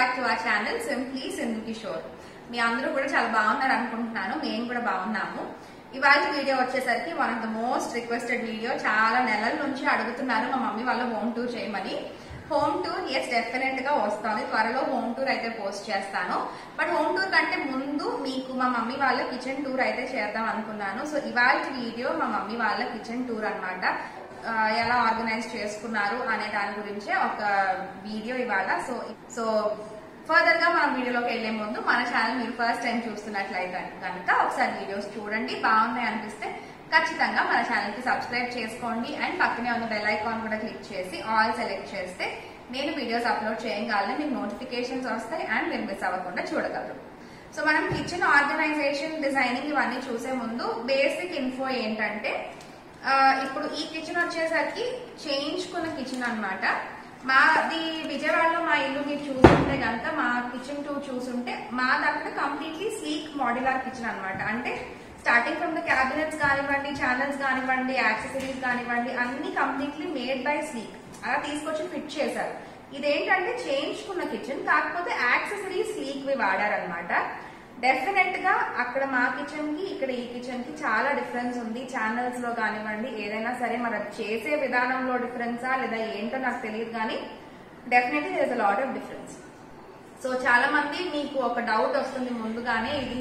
Back to our channel simply Sindhu Kishore మీ అందరూ కూడా చాలా బాగున్నారు అనుకుంటున్నాను మేము కూడా బాగున్నాము ఇవాళ వీడియో వచ్చేసరికి one of the most requested video చాలా నెలల నుంచి అడుగుతున్నారు మా మమ్మీ వాళ్ళ హోమ్ టూర్ చేయమని హోమ్ టూర్ ఎస్ డెఫినెట్ గా వస్తుంది త్వరలో హోమ్ టూర్ అయితే పోస్ట్ చేస్తాను బట్ హోమ్ టూర్ కంటే ముందు మీకు మా మమ్మీ వాళ్ళ కిచెన్ టూర్ అయితే చేద్దాం అనుకున్నాను సో ఇవాళ వీడియో మా మమ్మీ వాళ్ళ కిచెన్ టూర్ అన్నమాట ఆ, ఎలా ఆర్గనైజ్ చేసుకున్నారు అనే దాని గురించే ఒక వీడియో ఇవాళ సో సో ఫర్దర్ గా మన వీడియోలోకి వెళ్లే ముందు మన ఛానల్ మీరు ఫస్ట్ టైం చూస్తున్నట్లయితే కనుక ఒకసారి వీడియోస్ చూడండి బాగున్నాయి అనిపిస్తే ఖచ్చితంగా మన ఛానల్ కి సబ్స్క్రైబ్ చేసుకోండి అండ్ పక్కనే ఉన్న బెల్ ఐకాన్ కూడా క్లిక్ చేసి ఆల్ సెలెక్ట్ చేస్తే నేను వీడియోస్ అప్లోడ్ చేయగలను మీకు నోటిఫికేషన్స్ వస్తాయి అండ్ మీరు మిస్ అవ్వకుండా చూడగలరు సో మనం కిచెన్ ఆర్గనైజేషన్ డిజైనింగ్ ఇవన్నీ చూసే ముందు బేసిక్ ఇన్ఫో ఏంటంటే ఆ, ఇప్పుడు ఈ కిచెన్ వచ్చేసరికి చేయించుకున్న కిచెన్ అన్నమాట మాది విజయవాడలో మా ఇల్లు మీరు చూసుంటే కనుక మా కిచెన్ టూ చూసుంటే మాది అక్కడ కంప్లీట్లీ స్లీక్ మోడ్యులర్ కిచెన్ అన్నమాట అంటే స్టార్టింగ్ ఫ్రమ్ ద క్యాబినెట్స్ కానివ్వండి ఛానల్స్ కానివ్వండి యాక్సెసరీస్ కానివ్వండి అన్ని కంప్లీట్లీ మేడ్ బై స్లీక్ అలా తీసుకొచ్చి ఫిట్ చేశారు ఇదేంటంటే చేయించుకున్న కిచెన్ కాకపోతే యాక్సెసరీస్ స్లీక్ వి వాడారనమాట డెఫినెట్ గా అక్కడ మా కిచెన్ కి ఇక్కడ ఈ కిచెన్ కి చాలా డిఫరెన్స్ ఉంది ఛానల్స్ లో కానివ్వండి ఏదైనా సరే మరి అది చేసే విధానంలో డిఫరెన్సా లేదా ఏంటో నాకు తెలియదు కానీ definitely there lot of difference so చాలా మంది మీకు ఒక డౌట్ వస్తుంది ముందుగానే ఇది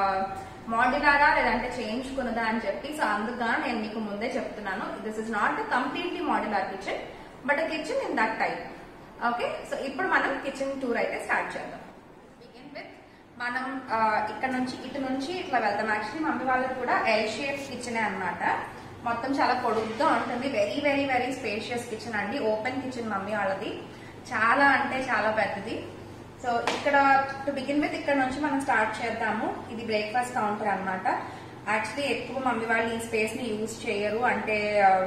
మోడ్యులారా లేదంటే చేయించుకున్నదా అని చెప్పి సో అందుకు నేను మీకు ముందే చెప్తున్నాను this is not completely modular kitchen but kitchen in that type okay so ఇప్పుడు మనం కిచెన్ టూర్ అయితే స్టార్ట్ చేద్దాం బిగిన్ విత్ మనం ఆ, ఇక్కడ నుంచి ఇటు నుంచి ఇట్లా వెళ్తాం యాక్చువల్లీ మమ్మీ వాళ్ళది కూడా ఎల్ షేప్ కిచెన్ అన్నమాట మొత్తం చాలా పొడుగ్గా ఉంటుంది very very very spacious kitchen అండి ఓపెన్ కిచెన్ మమ్మీ వాళ్ళది చాలా అంటే చాలా పెద్దది సో ఇక్కడ టు బిగిన్ విత్ ఇక్కడ నుంచి మనం స్టార్ట్ చేద్దాము ఇది బ్రేక్ఫాస్ట్ కౌంటర్ అన్నమాట యాక్చువల్లీ ఎక్కువ మమ్మీ వాళ్ళు ఈ స్పేస్ ని యూజ్ చేయరు అంటే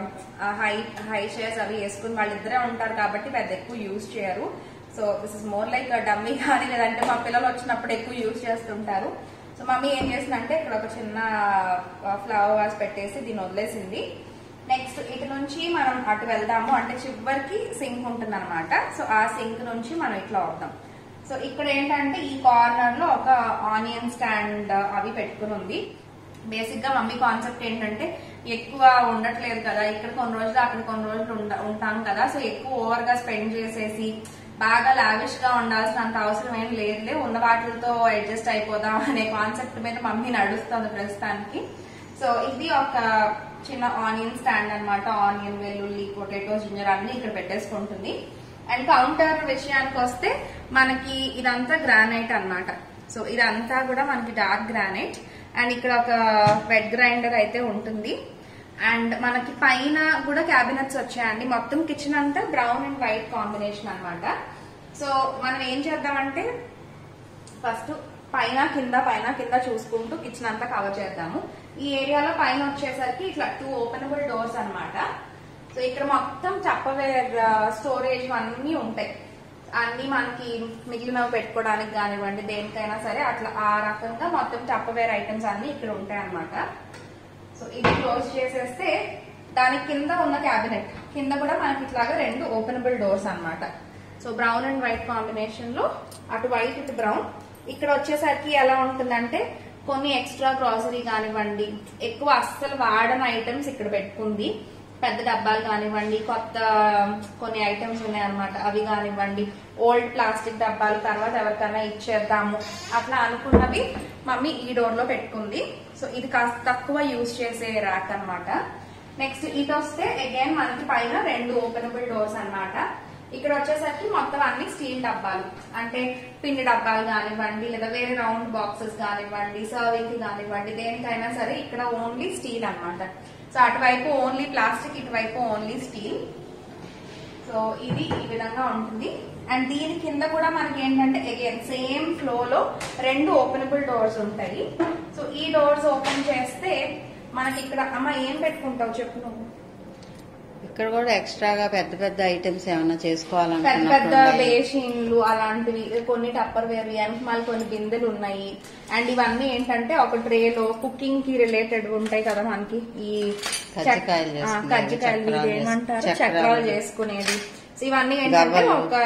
హై హై చైర్స్ అవి వేసుకుని వాళ్ళిద్దరే ఉంటారు కాబట్టి పెద్ద ఎక్కువ యూజ్ చేయరు so this is more like dummy కానీ లేదంటే మా పిల్లలు వచ్చినప్పుడు ఎక్కువ యూజ్ చేస్తుంటారు సో మమ్మీ ఏం చేసిందంటే ఇక్కడ ఒక చిన్న ఫ్లవర్ వాస్ పెట్టేసి దీన్ని వదిలేసింది నెక్స్ట్ ఇటు నుంచి మనం అటు వెళ్దాము అంటే చివరికి సింక్ ఉంటుంది అనమాట సో ఆ సింక్ నుంచి మనం ఇట్లా వద్దాం సో ఇక్కడ ఏంటంటే ఈ కార్నర్ లో ఒక ఆనియన్ స్టాండ్ అవి పెట్టుకుని ఉంది బేసిక్ గా మమ్మీ కాన్సెప్ట్ ఏంటంటే ఎక్కువ ఉండట్లేదు కదా ఇక్కడ కొన్ని రోజులు అక్కడ కొన్ని రోజులు ఉండ- ఉంటాం కదా సో ఎక్కువ ఓవర్ గా స్పెండ్ చేసేసి బాగా లావిష్ గా ఉండాల్సినంత అవసరం ఏం లేదులే ఉన్న వాటితో అడ్జస్ట్ అయిపోదాం అనే కాన్సెప్ట్ మీద మమ్మీ నడుస్తుంది ప్రస్తుతానికి సో ఇది ఒక చిన్న ఆనియన్ స్టాండ్ అన్నమాట ఆనియన్ వెల్లుల్లి పొటాటో జింజర్ అన్ని ఇక్కడ పెట్టేసుకుంటుంది అండ్ కౌంటర్ విషయానికి వస్తే మనకి ఇదంతా గ్రానైట్ అన్నమాట సో ఇదంతా కూడా మనకి డార్క్ గ్రానైట్ అండ్ ఇక్కడ ఒక వెడ్ గ్రైండర్ అయితే ఉంటుంది అండ్ మనకి పైన కూడా క్యాబినెట్స్ వచ్చాయండి మొత్తం కిచెన్ అంతా బ్రౌన్ అండ్ వైట్ కాంబినేషన్ అన్నమాట సో మనం ఏం చేద్దామంటే ఫస్ట్ పైన కింద పైన కింద చూసుకుంటూ కిచెన్ అంతా కవర్ చేద్దాము ఈ ఏరియాలో పైన వచ్చేసరికి ఇట్లా టూ ఓపెనబుల్ డోర్స్ అన్నమాట సో ఇక్కడ మొత్తం టప్పవేర్ స్టోరేజ్ అన్నీ ఉంటాయి అన్ని మనకి మిగిలినవి పెట్టుకోవడానికి కానివ్వండి దేనికైనా సరే అట్లా ఆ రకంగా మొత్తం టప్పవేర్ ఐటమ్స్ అన్ని ఇక్కడ ఉంటాయి అన్నమాట సో ఇది క్లోజ్ చేసేస్తే దాని కింద ఉన్న క్యాబినెట్ కింద కూడా మనకి ఇట్లాగా రెండు ఓపెనబుల్ డోర్స్ అన్నమాట so brown and white combination లో అటు వైట్ ఇటు బ్రౌన్ ఇక్కడ వచ్చేసరికి ఎలా ఉంటుందంటే కొన్ని ఎక్స్ట్రా గ్రాసరీ కానివ్వండి ఎక్కువ అస్సలు వాడని ఐటమ్స్ ఇక్కడ పెట్టుకుంది పెద్ద డబ్బాలు కానివ్వండి కొత్త కొన్ని ఐటమ్స్ ఉన్నాయన్నమాట అవి కానివ్వండి ఓల్డ్ ప్లాస్టిక్ డబ్బాలు తర్వాత ఎవరికైనా ఇచ్చేద్దాము అట్లా అనుకున్నవి మమ్మీ ఈ డోర్ లో పెట్టుకుంది సో ఇది కాస్త తక్కువ యూజ్ చేసే ర్యాక్ అన్నమాట నెక్స్ట్ ఇటు వస్తే అగైన్ మనకి పైన రెండు ఓపెనబుల్ డోర్స్ అన్నమాట ఇక్కడ వచ్చేసరికి మొత్తం అన్ని స్టీల్ డబ్బాలు అంటే పిండి డబ్బాలు కానివ్వండి లేదా వేరే రౌండ్ బాక్సెస్ కానివ్వండి సర్వింగ్ కి కానివ్వండి దేనికైనా సరే ఇక్కడ ఓన్లీ స్టీల్ అన్నమాట సో అటువైపు ఓన్లీ ప్లాస్టిక్ ఇటువైపు ఓన్లీ స్టీల్ సో ఇది ఈ విధంగా ఉంటుంది అండ్ దీని కింద కూడా మనకి ఏంటంటే అగైన్ సేమ్ ఫ్లో లో రెండు ఓపెనబుల్ డోర్స్ ఉంటాయి సో ఈ డోర్స్ ఓపెన్ చేస్తే మనకి ఇక్కడ అమ్మ ఏం పెట్టుకుంటావు చెప్పు నువ్వు ఇక్కడ కూడా ఎక్స్ట్రాగా పెద్ద పెద్ద ఐటమ్స్ ఏమైనా పెద్ద చేసుకోవాలనుకున్నప్పుడు పెద్ద ఉన్నాయి. బేషన్లు అలాంటివి కొన్ని టప్పర్ వేర్ మళ్ళీ కొన్ని బిందెలు ఉన్నాయి అండ్ ఇవన్నీ ఏంటంటే ఒక ట్రేలో కుకింగ్ కి రిలేటెడ్ ఉంటాయి కదా మనకి ఈ చెక్- కజ్జికాయలు ఆ, చేసుకునేవి, కజ్జికాయలు చక్రాలు ఇది ఏమంటారు చేసు- చక్రాలు చక్రాలు. చేసుకునేది సో ఇవన్నీ ఏంటంటే గవ్వలు. ఒక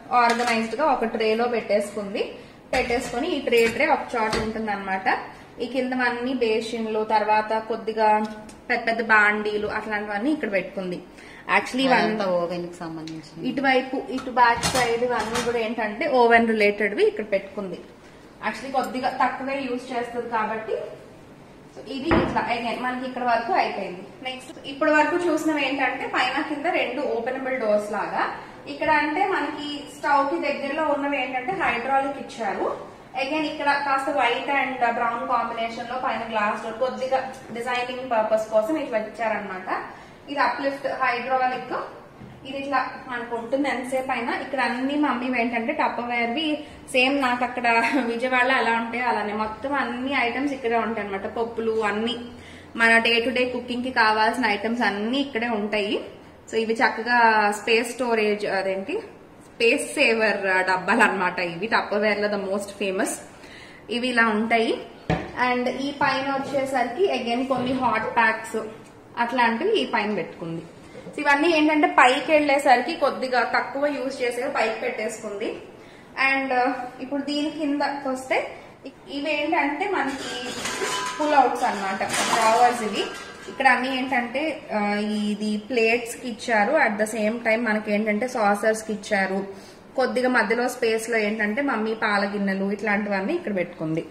ఆర్గనైజ్డ్ గా ఒక ట్రేలో పెట్టేసుకుంది పెట్టేసుకొని ఈ ట్రే ట్రే ఒక చోట ఉంటుంది అనమాట ఈ కిందవన్నీ బేసిన్లు తర్వాత కొద్దిగా పెద్ద పెద్ద బాండీలు అట్లాంటివన్నీ ఇక్కడ పెట్టుకుంది యాక్చువల్లీ ఇవన్నీ అదంతా ఓవెన్ కి సంబంధించి ఇటువైపు ఇటు బ్యాక్ సైడ్ ఇవన్నీ కూడా ఏంటంటే ఓవెన్ రిలేటెడ్వి ఇక్కడ పెట్టుకుంది యాక్చువల్లీ కొద్దిగా తక్కువే యూజ్ చేస్తుంది కాబట్టి సో ఇది ఇట్లా again మనకి ఇక్కడ వరకు అయిపోయింది నెక్స్ట్ ఇప్పటి వరకు చూసినవి ఏంటంటే పైన కింద రెండు ఓపెనబుల్ డోర్స్ లాగా ఇక్కడ అంటే మనకి స్టవ్ కి దగ్గరలో ఉన్నవి ఏంటంటే హైడ్రాలిక్ ఇచ్చారు అగైన్ ఇక్కడ కాస్త వైట్ అండ్ బ్రౌన్ కాంబినేషన్ లో పైన గ్లాస్ డోర్ కొద్దిగా డిజైనింగ్ పర్పస్ కోసం ఇట్లా ఇచ్చారనమాట ఇది అప్లిఫ్ట్ హైడ్రాలిక్ ఇది ఇట్లా మనకు ఉంటుంది ఎంతసేపు అయినా ఇక్కడ అన్ని మమ్మీ ఏంటంటే టప్పవేర్వి సేమ్ నాకు అక్కడ విజయవాడలో ఎలా ఉంటాయో అలానే మొత్తం అన్ని ఐటమ్స్ ఇక్కడే ఉంటాయి అనమాట పప్పులు అన్ని మన డే టు డే కుకింగ్ కి కావాల్సిన ఐటమ్స్ అన్ని ఇక్కడే ఉంటాయి సో ఇవి చక్కగా స్పేస్ స్టోరేజ్ అదేంటి స్పేస్ సేవర్ డబ్బాలు అనమాట ఇవి టప్పవేర్ లో ద మోస్ట్ ఫేమస్ ఇవి ఇలా ఉంటాయి అండ్ ఈ పైన వచ్చేసరికి అగైన్ కొన్ని హాట్ ప్యాక్స్ అట్లాంటివి ఈ పైన పెట్టుకుంది సో ఇవన్నీ ఏంటంటే పైకి వెళ్ళేసరికి కొద్దిగా తక్కువ యూజ్ చేసే పైకి పెట్టేసుకుంది అండ్ ఇప్పుడు దీని కిందకి వస్తే ఇ- ఇవి ఏంటంటే మనకి పుల్ అవుట్స్ అనమాట డ్రావర్స్ ఇవి ఇక్కడ అన్ని ఏంటంటే ఆ, ఇది ప్లేట్స్ కి ఇచ్చారు అట్ ద సేమ్ టైం మనకి ఏంటంటే సాసర్స్ కి ఇచ్చారు కొద్దిగా మధ్యలో స్పేస్ లో ఏంటంటే మమ్మీ పాల గిన్నెలు ఇట్లాంటివన్నీ ఇక్కడ పెట్టుకుంది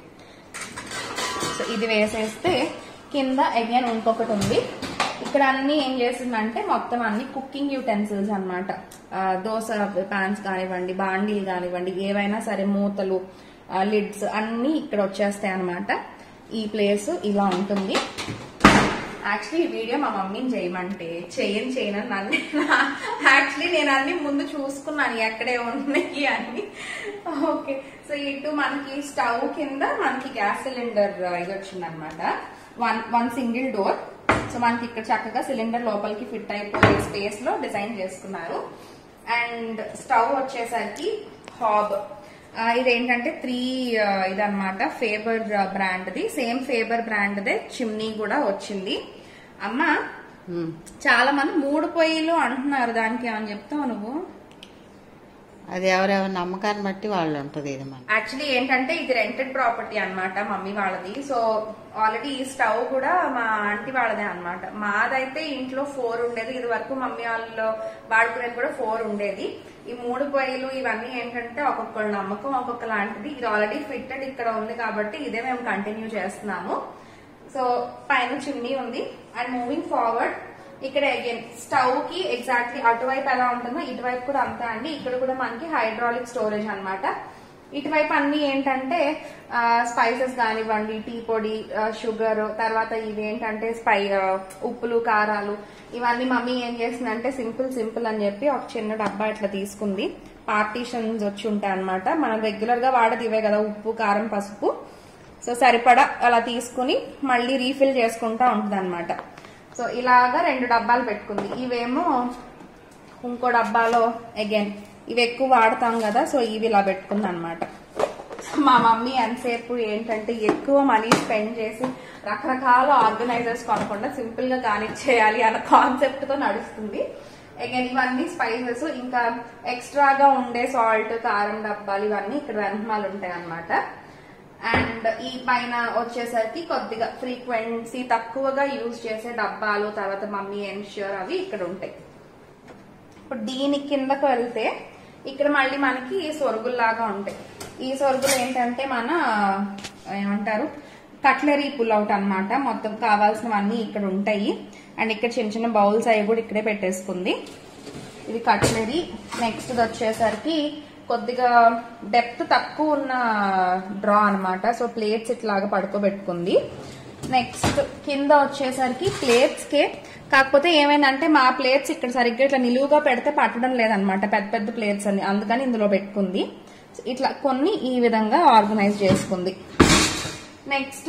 సో ఇది వేసేస్తే కింద అగైన్ ఇంకొకటి ఉంది ఇక్కడ అన్ని ఏం చేసిందంటే మొత్తం అన్ని కుకింగ్ యూటెన్సిల్స్ అనమాట దోశ పాన్స్ కానివ్వండి బాండీలు కానివ్వండి ఏవైనా సరే మూతలు లిడ్స్ అన్ని ఇక్కడ వచ్చేస్తాయి అనమాట ఈ ప్లేస్ ఇలా ఉంటుంది యాక్చువల్లీ ఈ వీడియో మా మమ్మీని చేయమంటే చేయని చేయనని నన్ను యాక్చువల్లీ నేను అన్ని ముందు చూసుకున్నాను ఎక్కడే ఉన్నాయి అని ఓకే సో ఇటు మనకి స్టవ్ కింద మనకి గ్యాస్ సిలిండర్ ఇది వచ్చింది అనమాట one one single door so మనకి ఇక్కడ చక్కగా సిలిండర్ లోపలికి ఫిట్ అయిపోయే స్పేస్ లో డిజైన్ చేసుకున్నారు అండ్ స్టవ్ వచ్చేసరికి హాబ్ ఆ, ఇదేంటంటే త్రీ ఇదన్నమాట ఫేబర్ బ్రాండ్ది సేమ్ ఫేబర్ బ్రాండ్దే చిమ్నీ కూడా వచ్చింది అమ్మ ఉమ్. చాలా మంది మూడు పొయ్యిలు అంటున్నారు దానికి ఏమని చెప్తావు నువ్వు అది ఎవరెవరి నమ్మకాన్ని బట్టి వాళ్ళు ఉంటది ఇది మన యాక్చువల్లీ ఏంటంటే ఇది రెంటెడ్ ప్రాపర్టీ అన్నమాట మమ్మీ వాళ్ళది సో ఆల్రెడీ ఈ స్టవ్ కూడా మా ఆంటీ వాళ్ళదే అన్నమాట మాదైతే ఇంట్లో ఫోర్ ఉండేది ఇది వరకు మమ్మీ వాళ్ళు వాడుకునేది కూడా ఫోర్ ఉండేది ఈ మూడు పొయ్యిలు ఇవన్నీ ఏంటంటే ఒక్కొక్కళ్ళ నమ్మకం ఒక్కొక్క లాంటిది ఇది ఆల్రెడీ ఫిట్టెడ్ ఇక్కడ ఉంది కాబట్టి ఇదే మేము కంటిన్యూ చేస్తున్నాము సో పైన చిమ్నీ ఉంది అండ్ మూవింగ్ ఫార్వర్డ్ ఇక్కడ అగైన్ స్టవ్ కి ఎగ్జాక్ట్లీ అటువైపు ఎలా ఉంటుందో ఇటువైపు కూడా అంతే అండి ఇక్కడ కూడా మనకి హైడ్రాలిక్ స్టోరేజ్ అన్నమాట ఇటువైపు అన్ని ఏంటంటే స్పైసెస్ కానివ్వండి టీ పొడి షుగర్ తర్వాత ఇవి ఏంటంటే స్పై ఆ, ఉప్పులు కారాలు ఇవన్నీ మమ్మీ ఏం చేసిందంటే సింపుల్ సింపుల్ అని చెప్పి ఒక చిన్న డబ్బా ఇట్లా తీసుకుంది పార్టీషన్స్ వచ్చి ఉంటాయి అనమాట మనం రెగ్యులర్ గా వాడేది ఇవే కదా ఉప్పు కారం పసుపు సో సరిపడా అలా తీసుకుని మళ్ళీ రీఫిల్ చేసుకుంటా ఉంటుంది సో ఇలాగా రెండు డబ్బాలు పెట్టుకుంది ఇవేమో ఇంకో డబ్బాలో అగైన్ ఇవి ఎక్కువ వాడతాం కదా సో ఇవి ఇలా పెట్టుకుంది అనమాట మా మమ్మీ ఎంతసేపు ఏంటంటే ఎక్కువ మనీ స్పెండ్ చేసి రకరకాల ఆర్గనైజర్స్ కొనకుండా సింపుల్ గా కానిచ్చేయాలి అన్న కాన్సెప్ట్ తో నడుస్తుంది అగైన్ ఇవన్నీ స్పైసెస్ ఇంకా ఎక్స్ట్రాగా ఉండే సాల్ట్ కారం డబ్బాలు ఇవన్నీ ఇక్కడ వెనకమాలు ఉంటాయి అన్నమాట అండ్ ఈ పైన వచ్చేసరికి కొద్దిగా ఫ్రీక్వెన్సీ తక్కువగా యూజ్ చేసే డబ్బాలు తర్వాత మమ్మీ ఎన్ష్యూర్ అవి ఇక్కడ ఉంటాయి ఇప్పుడు దీని కిందకు వెళ్తే ఇక్కడ మళ్ళీ మనకి సొరుగుల్లాగా ఉంటాయి ఈ సొరుగులు ఏంటంటే మన ఏమంటారు కట్లరీ పుల్అవుట్ అన్నమాట మొత్తం కావాల్సినవన్నీ ఇక్కడ ఉంటాయి అండ్ ఇక్కడ చిన్న చిన్న బౌల్స్ అవి కూడా ఇక్కడే పెట్టేసుకుంది ఇది కట్లరీ నెక్స్ట్ వచ్చేసరికి కొద్దిగా డెప్త్ తక్కువ ఉన్న డ్రా అన్నమాట సో ప్లేట్స్ ఇట్లాగా పడుకోబెట్టుకుంది నెక్స్ట్ కింద వచ్చేసరికి ప్లేట్స్ కే కాకపోతే ఏమైందంటే మా ప్లేట్స్ ఇక్కడ సరిగ్గా ఇట్లా నిలువుగా పెడితే పట్టడం లేదనమాట పెద్ద పెద్ద ప్లేట్స్ అని అందుకని ఇందులో పెట్టుకుంది ఇట్లా కొన్ని ఈ విధంగా ఆర్గనైజ్ చేసుకుంది నెక్స్ట్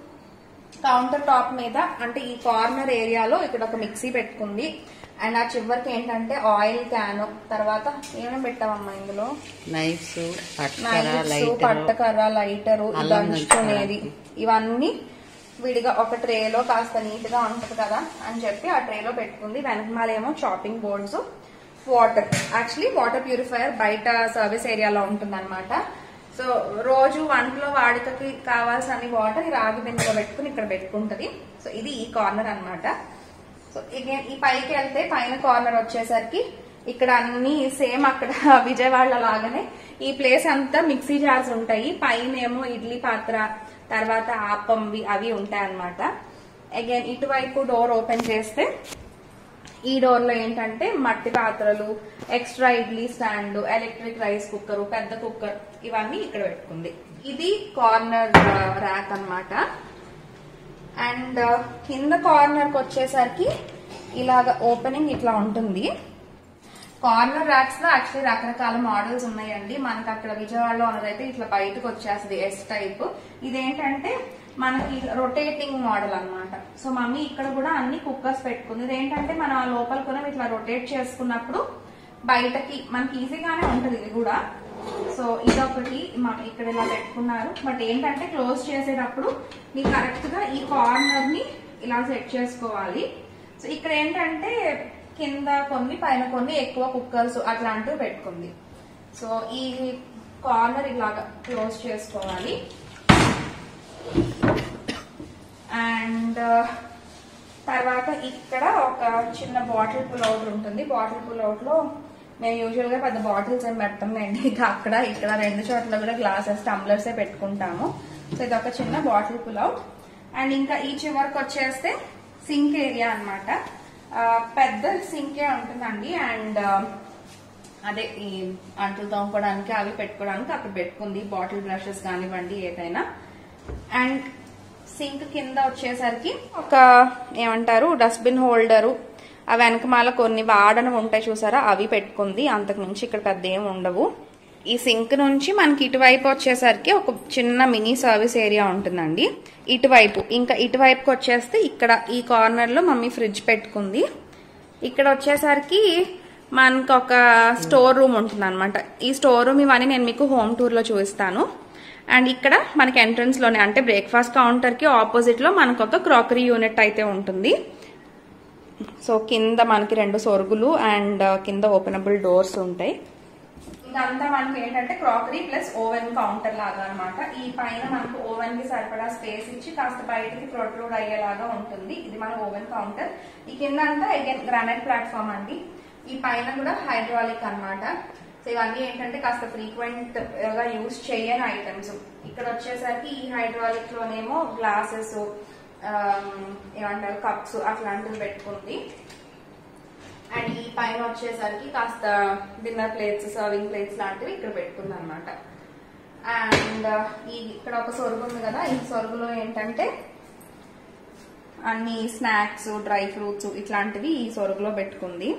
కౌంటర్ టాప్ మీద అంటే ఈ కార్నర్ ఏరియాలో ఇక్కడ ఒక మిక్సీ పెట్టుకుంది అండ్ ఆ చివరికి ఏంటంటే ఆయిల్ క్యాన్ తర్వాత ఏమేమి పెట్టామమ్మా ఇందులో నైఫ్స్ పట్టకర నైఫ్స్ లైటర్ పట్టకర్ర లైటరు అల్లం దంచుకునేది ఇవన్నీ విడిగా ఒక ట్రేలో కాస్త నీట్ గా ఉంటది కదా అని చెప్పి ఆ ట్రేలో పెట్టుకుంది వెనకమాలేమో chopping boards water actually water purifier బయట సర్వీస్ ఏరియాలో ఉంటుందన్నమాట సో రోజు వంటలో వాడుకకి కావాల్సిన అన్ని వాటర్ ఈ రాగి బిందెలో పెట్టుకుని ఇక్కడ పెట్టుకుంటది సో ఇది ఈ కార్నర్ అన్నమాట సో again ఈ పైకి వెళ్తే పైన కార్నర్ వచ్చేసరికి ఇక్కడ అన్ని సేమ్ అక్కడ విజయవాడలో లాగానే ఈ ప్లేస్ అంతా మిక్సీ జార్స్ ఉంటాయి పైన ఏమో ఇడ్లీ పాత్ర తర్వాత ఆపంవి అవి ఉంటాయి అన్నమాట అగైన్ ఇటువైపు డోర్ ఓపెన్ చేస్తే ఈ డోర్ లో ఏంటంటే మట్టి పాత్రలు extra idli stand electric rice cooker పెద్ద కుక్కర్ ఇవన్నీ ఇక్కడ పెట్టుకుంది ఇది కార్నర్ ర్యాక్ అన్నమాట అండ్ కింద కార్నర్ కి వచ్చేసరికి ఇలాగ ఓపెనింగ్ ఇట్లా ఉంటుంది కార్నర్ ర్యాక్స్ లో యాక్చువల్లీ రకరకాల మోడల్స్ ఉన్నాయండి మనకి అక్కడ విజయవాడలో ఉన్నదైతే ఇట్లా బయటకు వచ్చేస్తుంది ఎస్ టైప్ ఇదేంటంటే మనకి రొటేటింగ్ మోడల్ అన్నమాట సో మమ్మీ ఇక్కడ కూడా అన్ని కుక్కర్స్ పెట్టుకుంది ఇదేంటంటే మనం ఆ లోపల కూడా ఇట్లా రొటేట్ చేసుకున్నప్పుడు బయటకి మనకి ఈజీగానే ఉంటది ఇది కూడా సో ఇదొకటి మ- ఇక్కడ ఇలా పెట్టుకున్నారు బట్ ఏంటంటే క్లోజ్ చేసేటప్పుడు మీరు కరెక్ట్ గా ఈ కార్నర్ ని ఇలా సెట్ చేసుకోవాలి సో ఇక్కడ ఏంటంటే కింద కొన్ని పైన కొన్ని ఎక్కువ కుక్కర్స్ అట్లాంటివి పెట్టుకుంది సో ఈ కార్నర్ ఇలాగా క్లోజ్ చేసుకోవాలి అండ్ తర్వాత ఇక్కడ ఒక చిన్న బాటిల్ పుల్అవుట్ ఉంటుంది బాటిల్ పుల్అవుట్ లో మేము యూజువల్ గా పెద్ద బాటిల్స్ ఏం పెట్టండి ఇక అక్కడ ఇక్కడ రెండు చోట్ల కూడా గ్లాసెస్ టంబ్లర్స్ పెట్టుకుంటాము సో ఇది ఒక చిన్న బాటిల్ పుల్అవుట్ అండ్ ఇంకా ఈ చివరికి వచ్చేస్తే సింక్ ఏరియా అన్నమాట పెద్ద సింకే ఉంటుందండి అండ్ అదే ఈ అంట్లు తోముకోవడానికి అవి పెట్టుకోవడానికి అక్కడ పెట్టుకుంది బాటిల్ బ్రషెస్ కానివ్వండి ఏదైనా అండ్ సింక్ కింద వచ్చేసరికి ఒక ఏమంటారు డస్ట్బిన్ హోల్డరు ఆ వెనకమాల కొన్ని వాడనవి ఉంటాయి చూసారా అవి పెట్టుకుంది అంతకు మించి ఇక్కడ పెద్ద ఏం ఉండవు ఈ సింక్ నుంచి మనకి ఇటువైపు వచ్చేసరికి ఒక చిన్న మినీ సర్వీస్ ఏరియా ఉంటుందండి ఇటువైపు ఇంకా ఇటువైపుకి వచ్చేస్తే ఇక్కడ ఈ కార్నర్ లో మమ్మీ ఫ్రిడ్జ్ పెట్టుకుంది ఇక్కడ వచ్చేసరికి మనకు ఒక స్టోర్ రూమ్ ఉంటుంది అనమాట ఈ స్టోర్ రూమ్ ఇవన్నీ నేను మీకు హోమ్ టూర్ లో చూపిస్తాను అండ్ ఇక్కడ మనకి ఎంట్రన్స్ లోనే అంటే బ్రేక్ఫాస్ట్ కౌంటర్ కి ఆపోజిట్ లో మనకు ఒక క్రాకరీ యూనిట్ అయితే ఉంటుంది సో కింద మనకి రెండు సొరుగులు అండ్ కింద ఓపెనబుల్ డోర్స్ ఉంటాయి ఇదంతా మనకి ఏంటంటే క్రాకరీ ప్లస్ ఓవెన్ కౌంటర్ లాగా అన్నమాట ఈ పైన మనకు ఓవెన్ కి సరిపడా స్పేస్ ఇచ్చి కాస్త బయటకి ప్రొట్రూడ్ అయ్యేలాగా ఉంటుంది ఇది మన ఓవెన్ కౌంటర్ ఈ కింద అంతా అగైన్ గ్రానైట్ ప్లాట్ఫామ్ అండి ఈ పైన కూడా హైడ్రాలిక్ అన్నమాట సో ఇవన్నీ ఏంటంటే కాస్త ఫ్రీక్వెంట్ గా యూజ్ చేయని ఐటమ్స్ ఇక్కడ వచ్చేసరికి ఈ హైడ్రాలిక్ లోనేమో గ్లాసెస్ ఏమంటారు కప్స్ అట్లాంటివి పెట్టుకుంది అండ్ ఈ పైన వచ్చేసరికి కాస్త డిన్నర్ ప్లేట్స్ సర్వింగ్ ప్లేట్స్ లాంటివి ఇక్కడ పెట్టుకుంది అనమాట అండ్ ఈ ఇక్కడ ఒక సొరుగు ఉంది కదా ఈ సొరుగులో ఏంటంటే అన్ని స్నాక్స్ డ్రై ఫ్రూట్స్ ఇట్లాంటివి ఈ సొరుగులో పెట్టుకుంది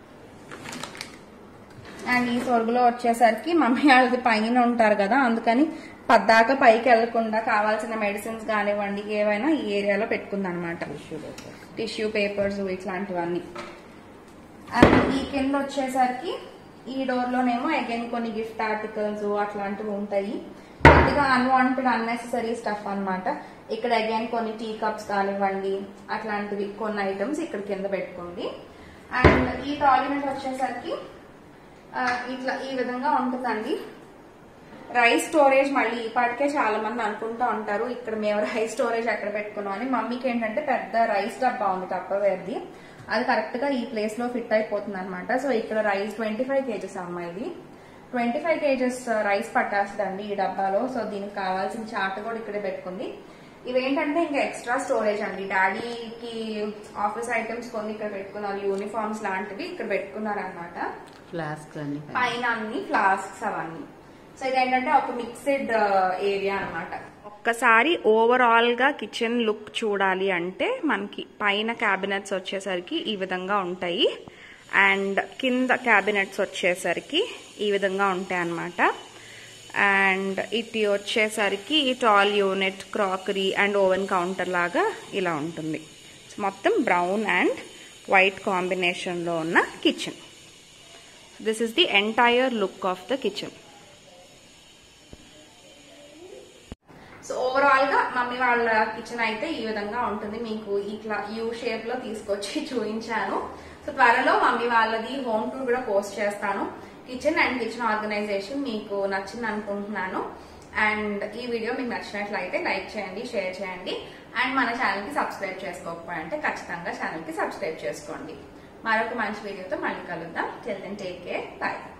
అండ్ ఈ సొరుగులో వచ్చేసరికి మమ్మీ వాళ్ళది పైన ఉంటారు కదా అందుకని పద్దాక పైకి వెళ్లకుండా కావాల్సిన మెడిసిన్స్ కానివ్వండి ఏవైనా ఈ ఏరియాలో పెట్టుకుంది అనమాట టిష్యూ పేపర్స్ ఇట్లాంటివన్నీ అండ్ ఈ కింద వచ్చేసరికి ఈ డోర్ లోనేమో అగైన్ కొన్ని గిఫ్ట్ ఆర్టికల్స్ అట్లాంటివి ఉంటాయి కొద్దిగా అన్వాంటెడ్ అన్నెసెసరీ స్టఫ్ అన్నమాట ఇక్కడ అగైన్ కొన్ని టీ కప్స్ కానివ్వండి అట్లాంటివి కొన్ని ఐటమ్స్ ఇక్కడ కింద పెట్టుకుంది అండ్ ఈ టాయిలెట్ వచ్చేసరికి ఆ, ఇట్లా ఈ విధంగా ఉంటుందండి రైస్ స్టోరేజ్ మళ్ళీ ఈ పాటికే చాలా మంది అనుకుంటూ ఉంటారు ఇక్కడ మేము రైస్ స్టోరేజ్ ఎక్కడ పెట్టుకున్నాం అని మమ్మీకి ఏంటంటే పెద్ద రైస్ డబ్బా ఉంది తప్పవేది అది కరెక్ట్ గా ఈ ప్లేస్ లో ఫిట్ అయిపోతుంది అనమాట సో ఇక్కడ రైస్ ట్వంటీ ఫైవ్ కేజెస్ అమ్మాయిది ట్వంటీ ఫైవ్ కేజెస్ రైస్ పట్టేస్తుందండి ఈ డబ్బాలో సో దీనికి కావాల్సిన చాట్ కూడా ఇక్కడే పెట్టుకుంది ఇవేంటంటే ఇంకా ఎక్స్ట్రా స్టోరేజ్ అండి డాడీకి ఆఫీస్ ఐటమ్స్ కొన్ని ఇక్కడ పెట్టుకున్నారు యూనిఫామ్స్ లాంటివి ఇక్కడ పెట్టుకున్నారు అనమాట ఫ్లాస్క్ అన్ని పైన అన్ని ఫ్లాస్క్స్ అవన్నీ సో ఇదేంటంటే ఒక మిక్స్డ్ ఏరియా అన్నమాట ఒక్కసారి ఓవరాల్ గా కిచెన్ లుక్ చూడాలి అంటే మనకి పైన క్యాబినెట్స్ వచ్చేసరికి ఈ విధంగా ఉంటాయి అండ్ కింద క్యాబినెట్స్ వచ్చేసరికి ఈ విధంగా ఉంటాయి అన్నమాట అండ్ ఇటు వచ్చేసరికి tall unit crockery and oven counter లాగా ఇలా ఉంటుంది సో మొత్తం బ్రౌన్ అండ్ వైట్ కాంబినేషన్లో ఉన్న kitchen this is the entire look of the kitchen so overall గా మమ్మీ వాళ్ళ కిచెన్ అయితే ఈ విధంగా ఉంటుంది మీకు ఇట్లా యూ షేప్ లో తీసుకొచ్చి చూపించాను సో త్వరలో మమ్మీ వాళ్ళది హోమ్ టూర్ కూడా పోస్ట్ చేస్తాను కిచెన్ అండ్ కిచెన్ ఆర్గనైజేషన్ మీకు నచ్చింది అనుకుంటున్నాను అండ్ ఈ వీడియో మీకు నచ్చినట్లయితే లైక్ చేయండి షేర్ చేయండి అండ్ మన ఛానల్ కి సబ్స్క్రైబ్ చేసుకోకపోతే ఖచ్చితంగా ఛానల్ కి సబ్స్క్రైబ్ చేసుకోండి మరొక మంచి వీడియోతో మళ్ళీ కలుద్దాం till then take care bye